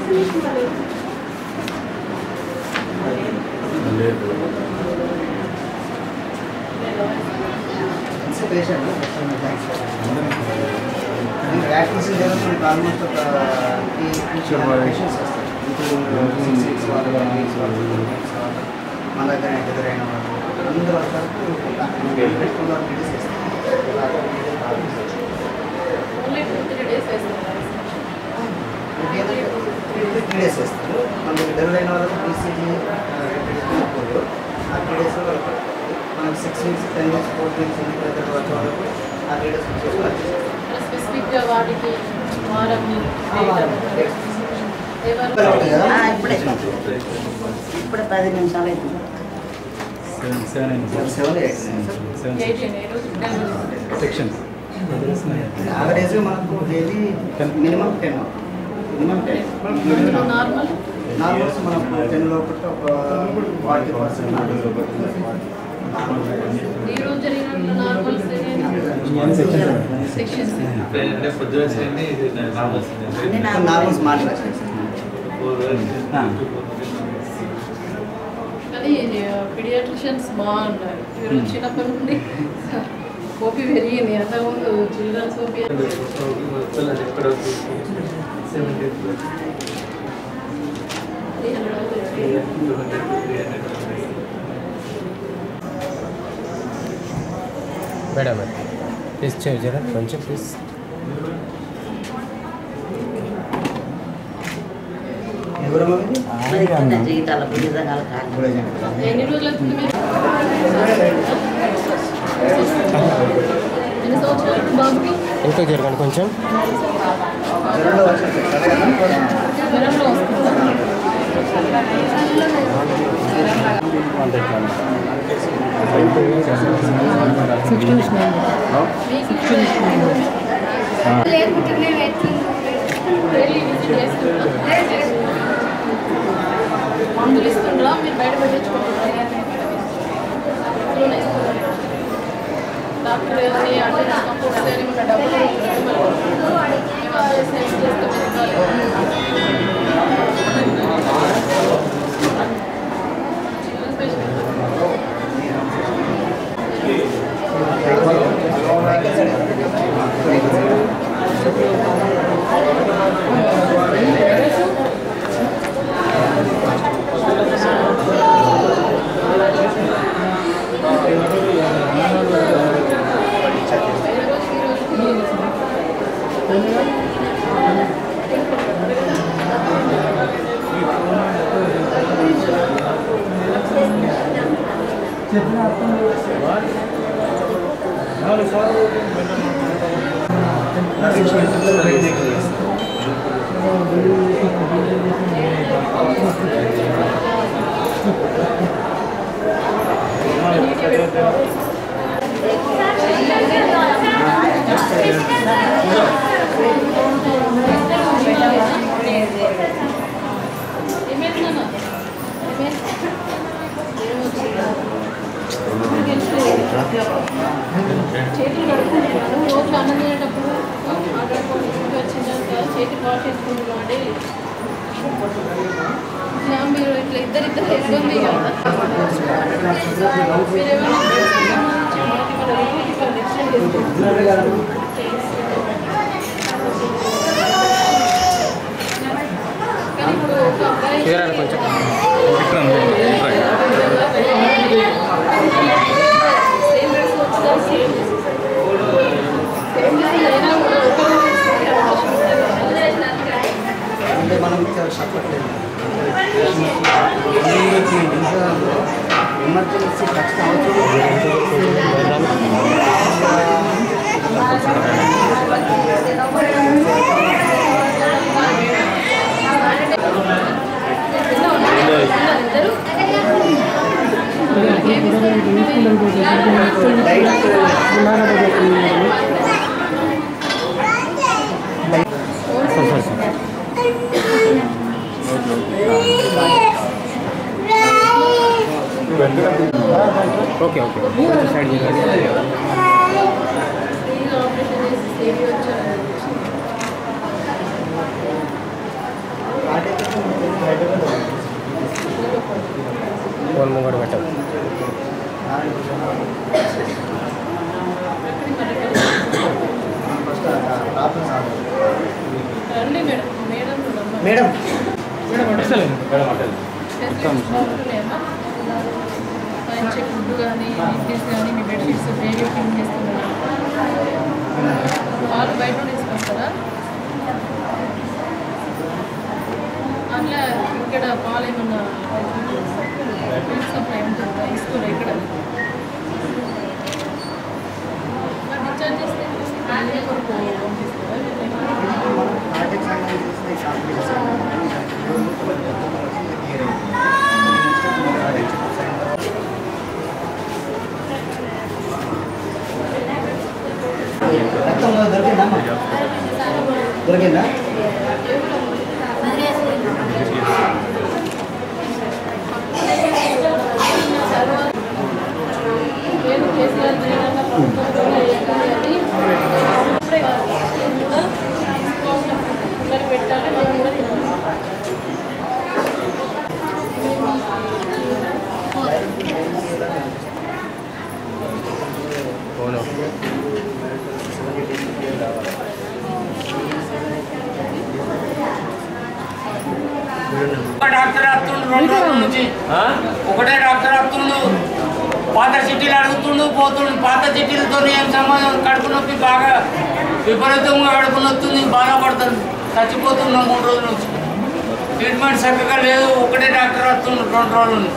Patient vaccination చేయాలంటే మనకి almost ఒక త్రీ పేషెంట్స్ వస్తారు సిక్స్ సిక్స్ వాళ్ళు ఎయిట్స్ వాళ్ళు మన దగ్గర ఎదురైన వాళ్ళు అందరూ వస్తారు పెట్టుకున్న మెడిసిన్ త్రీ డేస్ వేస్తారు మనకి డెలివరీ అయిన వాళ్ళకి బీసీజీ ఆ త్రీ డేస్ మనకి six weeks ten weeks four weeks వచ్చే వాళ్ళకు ఆ త్రీ డేస్ వచ్చేసి స్పెసిఫిక్గా వాటికి వారం ఆ, ఇప్పుడే ఇప్పుడే పది నిమిషాలు అవుతుంది సెవెన్ ఎయిట్ ఎయిటీన్ ఏ రోజు సెక్షన్ యావరేజ్ మనకు daily minimum ten minimum ten normal normals మనకు టెన్ లోపల ఒక ఫార్టీ పర్సెంట్ ఈ రోజు జరిగిన నార్మల్ సెక్షన్స్ అంటే పొద్దున చేయండి ఇది నార్మల్స్ అన్ని నా నార్మల్స్ మాట్లాడారు కానీ పీడియాట్రిషియన్స్ బాగున్నారు మీరు వచ్చినప్పటి నుండి ఓపీ పెరిగింది అంతకుముందు చిల్డ్రన్స్ ఓపీ ఎక్కడ seventy three hundred two hundred three hundred madam please చేయ జరా కొంచెం ప్లీజ్ ఎవరమ్మా ఇది? మరి కింద జీవితాల విధంగా కాదు ఎన్ని రోజులు అవుతుంది మీరు ఎన్ని సంవత్సరాలు బాబుకి ఇంకా జరగండి కొంచెం జ్వరంలో వచ్చిన జ్వరంలో వస్తుందా డైలీ విజిట్ చేస్తుందా మందులు ఇస్తుండ్రా మీరు బయట పెట్టించుకుంటున్నారా ఇంట్లోనే ఇస్తున్నారా? డాక్టర్ ఏమని అంటే కంపౌండ్ అని మన డబ్బులు మేము అందరూ సేవ్ చేస్తాం చిల్డ్రన్ స్పెషల్ ఏమైందన్నా చేతులు కడుక్కుంటున్నాను రోజు అన్నం తినేటప్పుడు ఆడకుండా వచ్చినాక చేతులు వాష్ చేసుకుంటున్నాం అంటే ఇట్లా మీరు ఇట్లా ఇద్దరిద్దరు ఇబ్బంది కదా మీరు ఏమైనా మనకి ఇక్కడ రోజు ఇక్కడ ఎక్స్టెండ్ చేసుకుంటున్నారు కానీ ఇప్పుడు ఒక అబ్బాయి జరగండి కొంచెం సేమ్ డ్రెస్ వచ్చినా సేమ్ సేమ్ డ్రెస్ అయినా కూడా ఒక అంటే మనం ఇక్కడ చెప్పట్లేదు ఎమర్జెన్సీ ఖచ్చితంగా ఇద్దరు సరే సరే సరే ఓకే ఓకే కొంచెం సైడ్ చేయండి ఫ్రీగా ఆపరేషన్ చేసి సేవ్ వచ్చారు అంటే ఫోన్ ముంగడు పెట్టాలి ఫస్ట్ ప్రాబ్లమ్స్ రండి మేడం మేడం చూడమ్మా. మేడం ఫెసిలిటీస్ బాగుంటున్నాయమ్మా పైన చెక్ ఫుడ్ కానీ నీట్నెస్ కానీ మీ బెడ్షీట్స్ బేబీ క్లీన్ చేస్తున్నారా పాలు బయట నుండి తీసుకొస్తారా అట్లా ఇక్కడ పాలు ఏమన్నా మిల్క్ సప్లై ఉంటుందా ఇస్తున్నా ఇక్కడ డిశ్చార్జ్ చేస్తే అన్ని కొరకు పంపిస్తారా నాటికి సంబంధించి కాంపిటీషన్ రక్తం దొరికిందమ్మా దొరికిందా నేను కేసీఆర్ జగనన్న ప్రభుత్వంలో ఏకాది ఇప్పుడే కాదు, నేను కూడా తీసుకోవాల్సిన పిల్లలు పెట్టాలి మనం కూడా తినాలి. ఫోన్ ఒక డాక్టర్ వస్తుండు రెండు రోజుల నుంచి ఒకటే డాక్టర్ వస్తుండు పాత చిట్టీలు అడుగుతుండు పోతుండు పాత చిట్టీలతో ఏం సంబంధం కడుపు నొప్పి బాగా విపరీతంగా కడుపు నొస్తుంది బాధపడుతుంది చచ్చిపోతున్నాం మూడు రోజుల నుంచి ట్రీట్మెంట్ చక్కగా లేదు ఒకటే డాక్టర్ వస్తుండు రెండు రోజుల నుంచి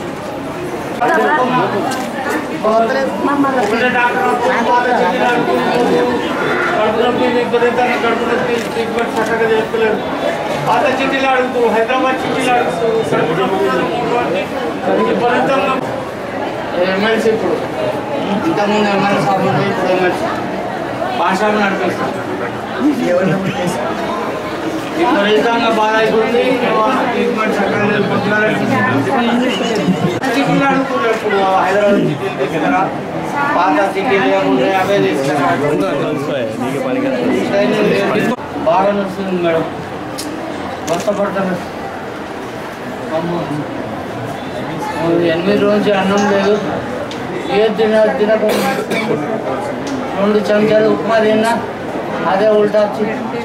ఒకటే డాక్టర్ వస్తుండు పాత చిట్టీలు అడుగుతుండు కడుపు నొప్పి విపరీతంగా కడుపు నొప్పి ట్రీట్మెంట్ చక్కగా చేస్తలేదు పాత చిట్టీలు అడుగుతూ హైదరాబాద్ చిట్టీలు అడుగుతూ కడుపు నొప్పి మూడు రోజులు విపరీతంగా ఎమ్మెల్సీ ఇప్పుడు ఇంతకుముందు ఎమ్మెల్యే సాబ్ ఉండే ఇప్పుడు ఎమ్మెల్సీ భాషను నడిపిస్తాం ఎవరిని విపరీతంగా బాధ అయిపోతుంది ట్రీట్మెంట్ చక్కగా లేదు. పొద్దుగాల చిట్టీలు అడుగుతున్నారు ఇప్పుడు హైదరాబాద్ చిట్టీలు తీసుకురా పాత చిట్టీలు ఏముంటాయి అవే తీసుకురా ట్రైనింగ్ లేదు. బాగా నడుస్తుంది మేడం కష్టపడతాను అమ్మో. ఎనిమిది రోజు అన్నం లేదు ఏ తిన తినకుండా రెండు చెంచాలు ఉప్మా తిన్నా అదే ఉల్టా వచ్చి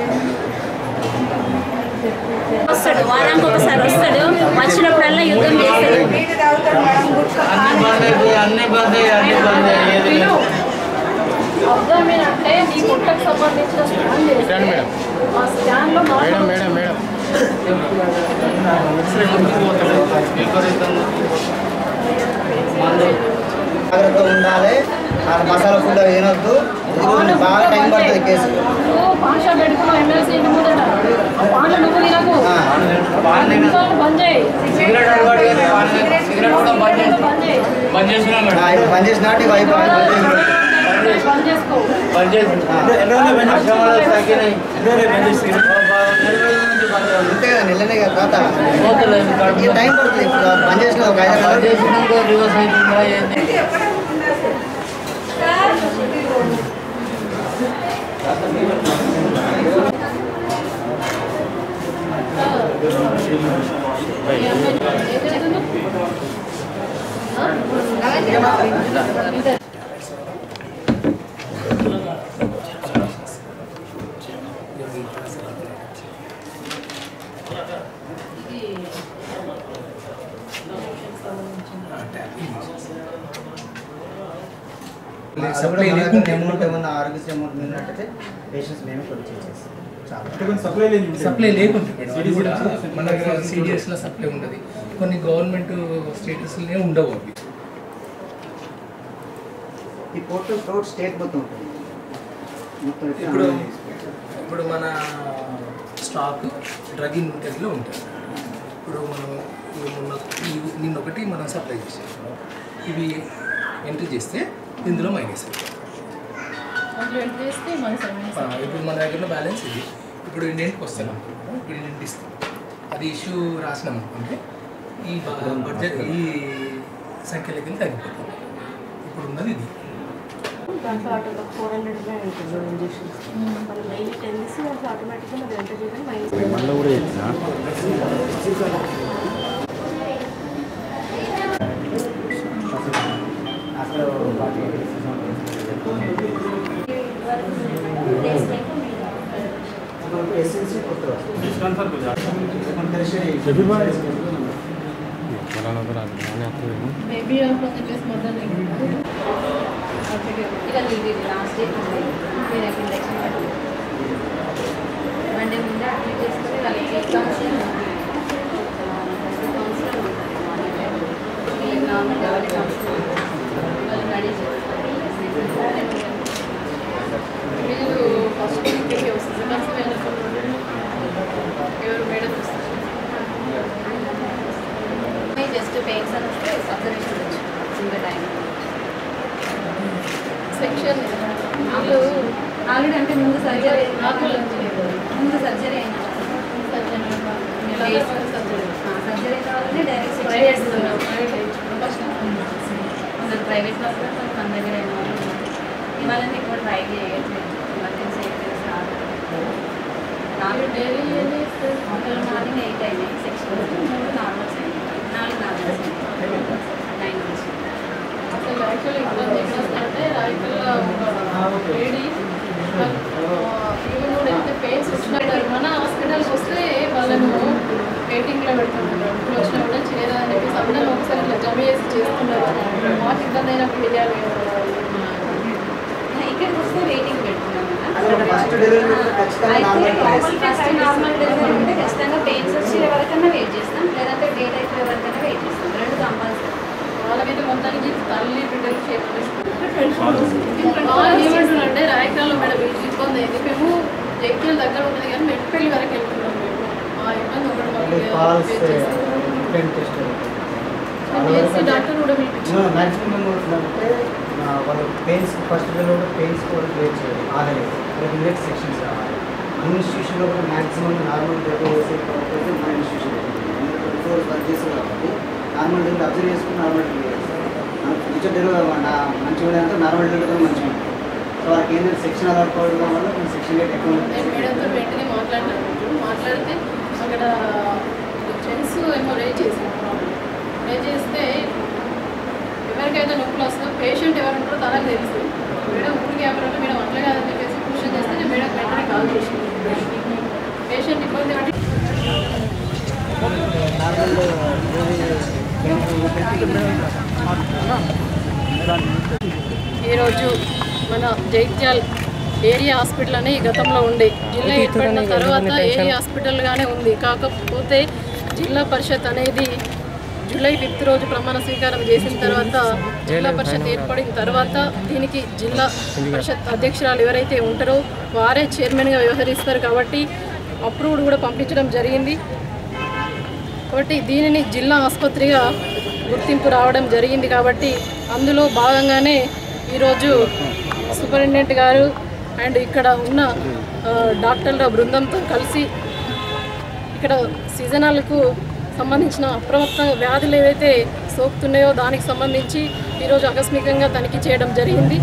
వస్తాడు వారానికి ఒకసారి వస్తాడు వచ్చినప్పుడల్లా యుద్ధం చేస్తాడు అన్ని బంద్ అయిపోయి అన్ని బంద్ అయ్యి అన్ని బంద్ అయ్యి ఏది లేదు. అబ్డామిన్ అంటే నీ పొట్టకు సంబంధించిన స్కాన్ చేస్తే రండి మేడం ఆ స్కాన్లో మేడం నార్మల్ మేడం మేడం విపరీతంగా జాగ్రత్తగా ఉండాలి ఆ మసాలా ఫుడ్ అవి తినొద్దు ఇది బాగా టైం పడుతుంది కేసు నువ్వు భాష పెట్టుకున్నావు ఎమ్మెల్సీ ఇంటి ముందట ఆ పాన్లు నువ్వు తినకు ఆ, బాగానే నిమిషాలు బంద్ చేయి సిగరెట్ అలవాటు చేస్తే వాళ్ళని సిగరెట్ కూడా బంద్ చేసి బంద్ చేయి బంద్ చేసినా ఆ, మేడం ఇది పని చేసి నాటి వైపు బంద్ చేసుకో బంద్ చేసి అక్షరాలు తగ్గినాయి అంతే కదా నెలనే కదా తాత పోతలేదు ఈ కడుపు టైం పడుతుంది ఇప్పుడు పని చేసిన ఒక ఐదు బంద్ నెలలు చేసినాక రివర్స్ అవుతుందా ఏంది సప్లై లేకుండా అమౌంట్ ఏమన్నా ఆరోగ్యశ్రీ అమౌంట్ ఉన్నట్టయితే పేషెంట్స్ మేమే కూడా చేసేస్తాం చాలా సప్లై లేకుంటుంది మేడం అది కూడా మన దగ్గర సిడిఎస్లో సప్లై ఉండదు కొన్ని గవర్నమెంట్ స్టేటస్లనే ఉండవు అవి ఈ పోర్టల్ టోట్ స్టేట్ మొత్తం ఉంటుంది మొత్తం ఎట్లా ఇప్పుడు అనేది. ఇప్పుడు మన స్టాక్ డ్రగ్ ఇన్వెంటరీలో ఉంటుంది ఇప్పుడు మనం ఇవి మొన్న ఇవి- నిన్న ఒకటి మనం సప్లై చేసాం ఇవి ఎంట్రీ చేస్తే ఇందులో మైనస్ అవుతుంది అందులో ఎంటర్ చేస్తే మన సర్వీస్ ఆ, ఇప్పుడు మన దగ్గర బ్యాలెన్స్ ఇది ఇప్పుడు ఇండియన్కి వస్తాం అనుకుంటున్నాం ఇప్పుడు ఇండియన్ ఇస్తాం అది ఇష్యూ రాసినాం అనుకుంటే ఈ బ- బడ్జెట్ ఈ సంఖ్యలకి తగ్గిపోతుంది ఇప్పుడు ఉన్నది ఇది దాంట్లో ఆటో ఫోర్ హండ్రెడ్ ఉంటుంది ఇంజెక్షన్స్ మనం డైలీ టెన్ ఇస్తే దాంట్లో ఆటోమేటిక్గా మరి ఎంత చేయడం మైనస్ मला नव्हतं लागलं आणि आता మేబీ పర్సెంటేజ్ మొదలు ఇక ఇది లాస్ట్ డేట్ ఉంది మీరు ఇండక్షన్ మండే ముందే అప్లై చేసుకొని వాళ్ళకి కౌన్సిలింగ్ కౌన్సిలర్ ఉంటుంది నార్మల్ ఎవరి కౌన్సిలర్ వాళ్ళు రెడీ చేస్తారు మీరు ఫస్ట్ ఇక్కడికి వస్తుంది సెకండ్ ఎవరు మేడం వస్తారు జస్ట్ పెయిన్స్ అని వస్తే అబ్జర్వేషన్ వచ్చు ఇంకా టైం సెక్షన్ వాళ్ళు ఆల్రెడీ అంటే ముందు సర్జరీ నార్మల్ ముందు సర్జరీ అయిన సర్జరీ సర్జరీ కావాలంటే direct private private private first అసలు ప్రైవేట్లో కూడా కొంచెం మన దగ్గర అయిన వాళ్ళు ఉన్నారు. ఇవాళ ఎక్కువ ట్రై చేయట్లేదు ఎమర్జెన్సీ అయితే రాదు నాలుగు డైలీ ఏం చేస్తారు ఒకళ్ళు మార్నింగ్ ఎయిట్ అయినాయి సెక్షన్ మూడు నార్మల్స్ అయినాయి నాలుగు నార్మల్స్ అయినాయి నైన్ నుంచి అసలు యాక్చువల్లీ ఇబ్బంది ఎక్కడ వస్తుందంటే రాయకల్లో ఒక లేడీ ఈవెన్ కూడా ఎంత పెయిన్స్ వచ్చినట్టు మన హాస్పిటల్కి వస్తే వాళ్ళను వెయిటింగ్లో పెడుతుంటారు ఇప్పుడు వచ్చినా కూడా చేయదా అని చెప్పేసి అందరం ఒకసారి ఇట్లా జమ చేసి చేస్తున్నారు మాకు ఇబ్బంది అయినప్పుడు తెలియాలి ఇక్కడికి వస్తే వెయిటింగ్ పెడుతున్నాం అక్కడ ఫస్ట్ డెలివరీ కూడా ఖచ్చితంగా normal place first normal delivery ఉంటే ఖచ్చితంగా పెయిన్స్ వచ్చి ఎవరికైనా వెయిట్ చేస్తాం లేదంటే డేట్ అయిపోయి ఎవరికైనా వెయిట్ చేస్తాం రెండు కంపల్సరీ వాళ్ళకైతే మొత్తానికి తల్లి బిడ్డలు ఏమంటున్నారంటే రాయకాలలో మేడం ఈ ఇబ్బంది అయింది మేము జైత్యాల దగ్గర ఉన్నది కానీ మెట్పల్లి వరకు వెళ్తున్నాం మేము ఆ ఇబ్బంది ఒకటి మాకు కాల్స్ face చేశారు. బ్లడ్ టెస్ట్ చేసి డాక్టర్ కూడా పిలిపించారు మ్యాక్సిమం ఏమవుతుందంటే ఆ, వాళ్ళు పెయిన్స్ ఫస్ట్ డెలివరీ పెయిన్స్ కూడా క్రియేట్ చేయాలి ఆగలేదు వాళ్ళకి ఇండెక్స్ సెక్షన్స్ కావాలి అన్ని ఇన్స్టిట్యూషన్లో కూడా మ్యాక్సిమం నార్మల్ డెలివరీ చేసే కాకపోతే మన ఇన్స్టిట్యూషన్ ఫోర్ వర్క్ చేస్తారు కాబట్టి నార్మల్ డెలివరీ అబ్జర్వ్ చేసుకుని నార్మల్ డెలివరీ చేస్తారు ఫ్యూచర్ డెలివరీ నా మంచిగా అంటే నార్మల్ డెలివరీ కూడా మంచిగా ఉంటుంది సో వాళ్ళకి ఏంటంటే సెక్షన్ అలవాటు పడడం వల్ల కొంచెం సెక్షన్ రేట్ ఎక్కువ నేను ఉంటుంది మేడంతో వెంటనే మాట్లాడినాను మాట్లాడితే అక్కడ జెంట్స్ ఏమో రేజ్ చేశారు రేజ్ చేస్తే ఎవరికైతే నొప్పులు వస్తుందో పేషెంట్ ఎవరు ఉంటారో తనకు తెలుసు మేడం ఊరికి ఎవరంటే మేడం అట్లా కాదని చెప్పేసి క్వశ్చన్ చేస్తే నేను మేడం వెంటనే కాల్ చేసింది పేషెంట్ ఇబ్బంది అంటే నార్మల్ ఈరోజు మన జైత్యాల్ ఏరియా హాస్పిటల్ అని గతంలో ఉండే జిల్లా ఏర్పడిన తర్వాత ఏరియా హాస్పిటల్గానే ఉంది కాకపోతే జిల్లా పరిషత్ అనేది జూలై ఫిఫ్త్ రోజు ప్రమాణ స్వీకారం చేసిన తర్వాత జిల్లా పరిషత్ ఏర్పడిన తర్వాత దీనికి జిల్లా పరిషత్ అధ్యక్షురాలు ఎవరైతే ఉంటారో వారే చైర్మన్గా వ్యవహరిస్తారు కాబట్టి అప్రూవ్డ్ కూడా పంపించడం జరిగింది కాబట్టి దీనిని జిల్లా ఆసుపత్రిగా గుర్తింపు రావడం జరిగింది కాబట్టి అందులో భాగంగానే ఈరోజు సూపరింటెండెంట్ గారు అండ్ ఇక్కడ ఉన్న ఆ, డాక్టర్ల బృందంతో కలిసి ఇక్కడ సీజనల్కు సంబంధించిన అప్రమత్త వ్యాధులు ఏవైతే సోకుతున్నాయో దానికి సంబంధించి ఈరోజు ఆకస్మికంగా తనిఖీ చేయడం జరిగింది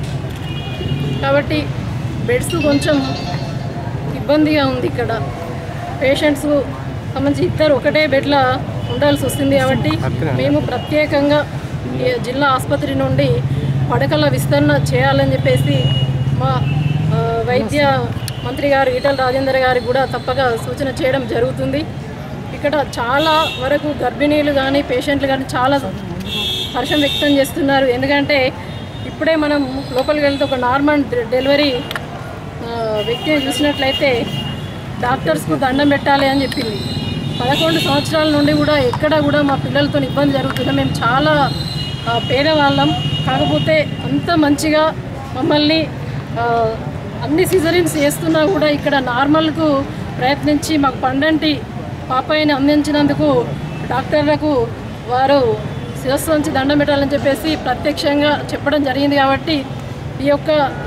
కాబట్టి బెడ్స్ కొంచెం ఇబ్బందిగా ఉంది ఇక్కడ పేషెంట్స్ సంబంధించి ఇద్దరు ఒకటే బెడ్ల ఉండాల్సి వస్తుంది కాబట్టి మేము ప్రత్యేకంగా ఈ జిల్లా ఆసుపత్రి నుండి పడకల విస్తరణ చేయాలని చెప్పేసి మా ఆ, వైద్య మంత్రి గారు ఈటల రాజేందర్ గారికి కూడా తప్పక సూచన చేయడం జరుగుతుంది ఇక్కడ చాలా వరకు గర్భిణీలు కానీ పేషెంట్లు కానీ చాలా హర్షం వ్యక్తం చేస్తున్నారు ఎందుకంటే ఇప్పుడే మనం లోపలికి వెళ్తే ఒక నార్మల్ డెలివరీ ఆ, వ్యక్తిని చూసినట్లయితే డాక్టర్స్కు దండం పెట్టాలి అని చెప్పింది పదకొండు సంవత్సరాల నుండి కూడా ఎక్కడ కూడా మా పిల్లలతో ఇబ్బంది జరుగుతుంది మేము చాలా ఆ, పేదవాళ్ళం కాకపోతే అంత మంచిగా మమ్మల్ని ఆ, అన్ని సిజరిన్స్ చేస్తున్నా కూడా ఇక్కడ నార్మల్కు ప్రయత్నించి మాకు పండంటి పాపాయిని అందించినందుకు డాక్టర్లకు వారు శిరస్సు నుంచి దండం పెట్టాలని చెప్పేసి ప్రత్యక్షంగా చెప్పడం జరిగింది కాబట్టి ఈ యొక్క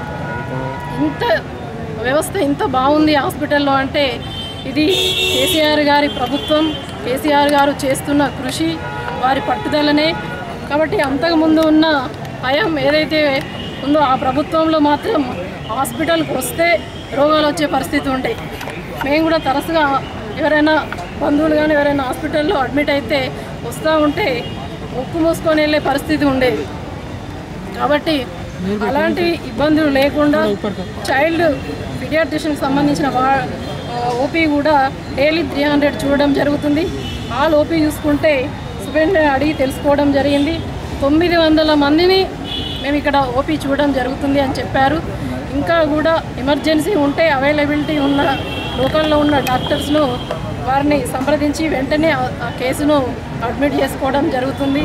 ఇంత వ్యవస్థ ఇంత బాగుంది హాస్పిటల్లో అంటే ఇది కేసీఆర్ గారి ప్రభుత్వం కేసీఆర్ గారు చేస్తున్న కృషి వారి పట్టుదలనే కాబట్టి అంతకుముందు ఉన్న భయం ఏదైతే ఉందో ఆ ప్రభుత్వంలో మాత్రం హాస్పిటల్కి వస్తే రోగాలు వచ్చే పరిస్థితి ఉంటాయి మేము కూడా తరచుగా ఎవరైనా బంధువులు కానీ ఎవరైనా హాస్పిటల్లో అడ్మిట్ అయితే వస్తూ ఉంటే ముక్కు మూసుకొని వెళ్ళే పరిస్థితి ఉండేది కాబట్టి అలాంటి ఇబ్బందులు లేకుండా చైల్డ్ పీడియాట్రిషన్కి సంబంధించిన వా ఓపీ కూడా డైలీ త్రీ హండ్రెడ్ చూడడం జరుగుతుంది ఆల్ ఓపీ చూసుకుంటే సూపరింటెండెంట్ అడిగి తెలుసుకోవడం జరిగింది తొమ్మిది వందల మందిని మేము ఇక్కడ ఓపీ చూడడం జరుగుతుంది అని చెప్పారు ఇంకా కూడా ఎమర్జెన్సీ ఉంటే అవైలబిలిటీ ఉన్న లోకల్లో ఉన్న డాక్టర్స్ను వారిని సంప్రదించి వెంటనే ఆ- ఆ కేసును అడ్మిట్ చేసుకోవడం జరుగుతుంది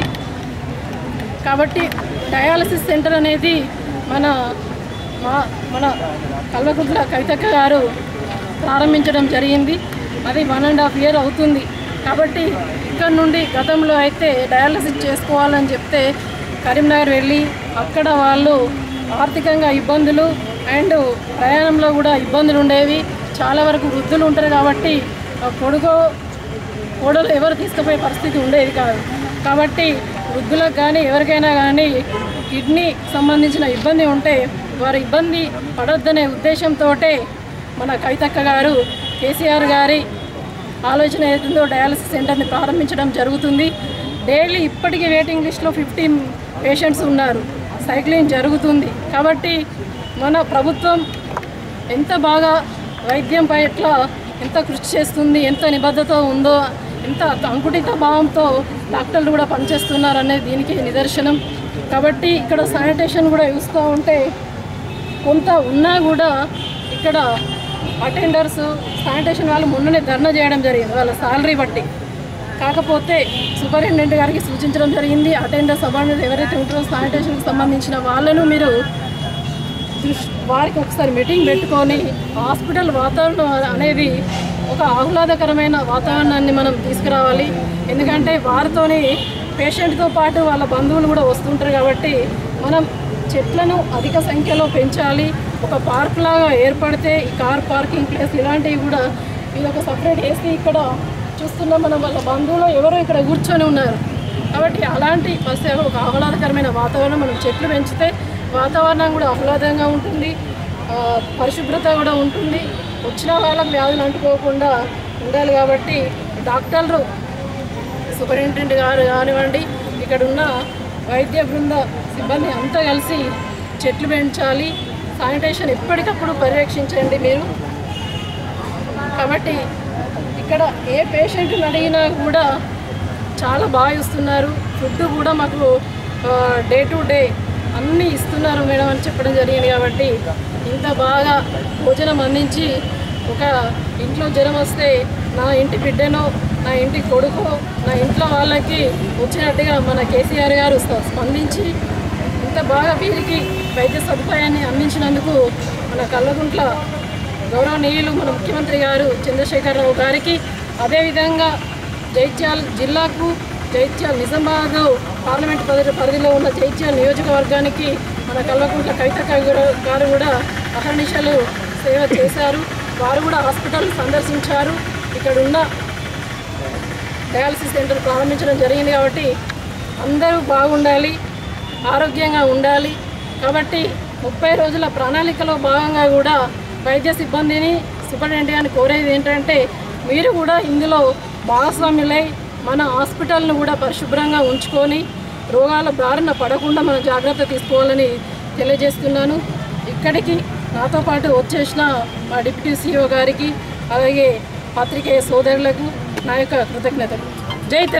కాబట్టి డయాలసిస్ సెంటర్ అనేది మన మా మన కల్వకుంట్ల కవితక్క గారు ప్రారంభించడం జరిగింది అది వన్ అండ్ హాఫ్ ఇయర్ అవుతుంది కాబట్టి ఇక్కడ నుండి గతంలో అయితే డయాలసిస్ చేసుకోవాలని చెప్తే కరీంనగర్ వెళ్ళి అక్కడ వాళ్ళు ఆర్థికంగా ఇబ్బందులు అండ్ ప్రయాణంలో కూడా ఇబ్బందులు ఉండేవి చాలా వరకు వృద్ధులు ఉంటారు కాబట్టి ఆ కొడుకో ఓడలు ఎవరు తీసుకుపోయే పరిస్థితి ఉండేది కాదు కాబట్టి వృద్ధులకు కానీ ఎవరికైనా కానీ కిడ్నీ సంబంధించిన ఇబ్బంది ఉంటే వారు ఇబ్బంది పడొద్దనే ఉద్దేశంతో మన కవితక్క గారు కేసీఆర్ గారి ఆలోచన ఏదైతుందో డయాలసిస్ సెంటర్ని ప్రారంభించడం జరుగుతుంది డైలీ ఇప్పటికీ వెయిటింగ్ లిస్ట్లో ఫిఫ్టీన్ పేషెంట్స్ ఉన్నారు సైక్లింగ్ జరుగుతుంది కాబట్టి మన ప్రభుత్వం ఎంత బాగా వైద్యం పట్ల ఎంత కృషి చేస్తుంది ఎంత నిబద్ధత ఉందో ఎంత అంకుటిత భావంతో డాక్టర్లు కూడా పనిచేస్తున్నారు అనేది దీనికి నిదర్శనం కాబట్టి ఇక్కడ శానిటేషన్ కూడా చూస్తూ ఉంటే కొంత ఉన్నా కూడా ఇక్కడ అటెండర్స్ శానిటేషన్ వాళ్ళు మొన్ననే ధర్నా చేయడం జరిగింది వాళ్ళ శాలరీ బట్టి కాకపోతే సూపరింటెండెంట్ గారికి సూచించడం జరిగింది అటెండర్ సబార్డినేట్ ఎవరైతే ఉంటారో శానిటేషన్కి సంబంధించిన వాళ్ళను మీరు దృష్ వారికి ఒకసారి మీటింగ్ పెట్టుకొని హాస్పిటల్ వాతావరణం అనేది ఒక ఆహ్లాదకరమైన వాతావరణాన్ని మనం తీసుకురావాలి ఎందుకంటే వారితోని పేషెంట్తో పాటు వాళ్ళ బంధువులు కూడా వస్తుంటారు కాబట్టి మనం చెట్లను అధిక సంఖ్యలో పెంచాలి ఒక పార్క్ లాగా ఏర్పడితే ఈ కార్ పార్కింగ్ ప్లేస్ ఇలాంటివి కూడా ఇది ఒక సపరేట్ వేసి ఇక్కడ చూస్తున్నాం మనం వాళ్ళ బంధువులు ఎవరో ఇక్కడ కూర్చొని ఉన్నారు కాబట్టి అలాంటి పరిస్థితి ఒక ఆహ్లాదకరమైన వాతావరణం మనం చెట్లు పెంచితే వాతావరణం కూడా ఆహ్లాదంగా ఉంటుంది ఆ, పరిశుభ్రత కూడా ఉంటుంది వచ్చిన వాళ్ళకి వ్యాధులు అంటుకోకుండా ఉండాలి కాబట్టి డాక్టర్లు సూపరింటెండెంట్ గారు కానివ్వండి ఇక్కడ ఉన్న వైద్య బృంద సిబ్బంది అంతా కలిసి చెట్లు పెంచాలి శానిటేషన్ ఎప్పటికప్పుడు పర్యవేక్షించండి మీరు కాబట్టి ఇక్కడ ఏ పేషెంట్ని అడిగినా కూడా చాలా బాగా ఇస్తున్నారు ఫుడ్ కూడా మాకు డే టు డే అన్నీ ఇస్తున్నారు మేడం అని చెప్పడం జరిగింది కాబట్టి ఇంత బాగా భోజనం అందించి ఒక ఇంట్లో జ్వరం వస్తే నా ఇంటి బిడ్డనో నా ఇంటి కొడుకో నా ఇంట్లో వాళ్ళకి వచ్చినట్టుగా మన కేసీఆర్ గారు స్ప- స్పందించి ఇంత బాగా వీరికి వైద్య సదుపాయాన్ని అందించినందుకు మన కల్లగుంట్ల గౌరవనీయులు మన ముఖ్యమంత్రి గారు చంద్రశేఖరరావు గారికి అదేవిధంగా జైత్యాల్ జిల్లాకు జైత్యాల్ నిజామాబాద్ పార్లమెంట్ పరిధి పరిధిలో ఉన్న జైత్యాల్ నియోజకవర్గానికి మన కల్వకుంట్ల కవితక్క గారు- గారు కూడా అహర్నిశలు సేవ చేశారు వారు కూడా హాస్పిటల్ సందర్శించారు ఇక్కడ ఉన్న డయాలసిస్ సెంటర్ ప్రారంభించడం జరిగింది కాబట్టి అందరూ బాగుండాలి ఆరోగ్యంగా ఉండాలి కాబట్టి ముప్పై రోజుల ప్రణాళికలో భాగంగా కూడా వైద్య సిబ్బందిని సూపరింటెండెంట్ గారిని కోరేది ఏంటంటే మీరు కూడా ఇందులో భాగస్వాములై మన హాస్పిటల్ను కూడా పరిశుభ్రంగా ఉంచుకొని రోగాల బారిన పడకుండా మనం జాగ్రత్త తీసుకోవాలని తెలియజేస్తున్నాను ఇక్కడికి నాతో పాటు వచ్చేసిన మా డిప్యూటీ సీఓ గారికి అలాగే పత్రికేయ సోదరులకు నా యొక్క కృతజ్ఞతలు జై తెలంగాణ.